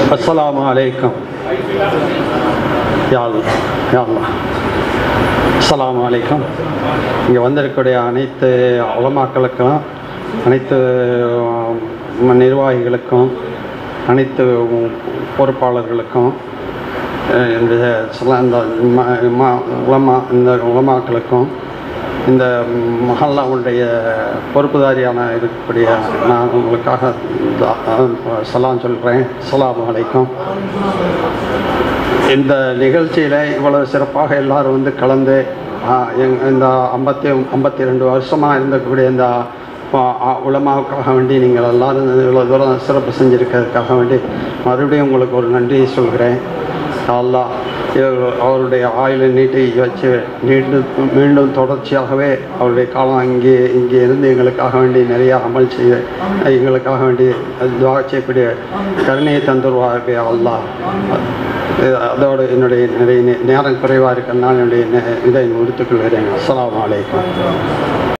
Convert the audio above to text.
அஸ்ஸலாமு அலைக்கும் யா அல்லாஹ், யா அல்லாஹ். அஸ்ஸலாமு அலைக்கும் இங்கே வந்திருக்கக்கூடிய அனைத்து உலமாக்களுக்கும் அனைத்து உம், நிர்வாகிகளுக்கும் அனைத்து உம், பொறுப்பாளர்களுக்கும் அஹ், இந்த சில- இந்த ம- ம- உலமா இந்த உலமாக்களுக்கும் இந்த மஹல்லாவுடைய பொறுப்புதாரியான இருக்கக்கூடிய நான் உங்களுக்காக தா- சலாம் சொல்கிறேன் அஸ்ஸலாமு அலைக்கும் இந்த நிகழ்ச்சியில் இவ்வளவு சிறப்பாக எல்லாரும் வந்து கலந்து ஆ, எங்- இந்த ஐம்பத்தி ஐம்பத்தி ரெண்டு வருஷமாக இருந்தக்கூடிய இந்த ஆ, ஆ, உலமாவுக்காக வேண்டி நீங்கள் எல்லாரும் இவ்வளோ தூரம் சிறப்பு செஞ்சுருக்கிறதுக்காக வேண்டி மறுபடியும் உங்களுக்கு ஒரு நன்றி சொல்கிறேன் அல்லாஹ் இவர் அவருடைய ஆயுளை நீட்டி வச்சு நீண்டு மீண்டும் தொடர்ச்சியாகவே அவருடைய காலம் இங்கே இங்கே இருந்து எங்களுக்காக வேண்டி நிறைய அமல் செய்ய எங்களுக்காக வேண்டி துவா செய்யக்கூடிய கருணையை தந்துருவார்கள் அல்லாஹ் இது- அதோடு என்னுடைய நிறைய நே- நேரம் குறைவாக இருக்கிறதுனால என்னுடைய நே- இதை முடித்துக்கொள்கிறேன் அஸ்ஸலாமு அலைக்கும்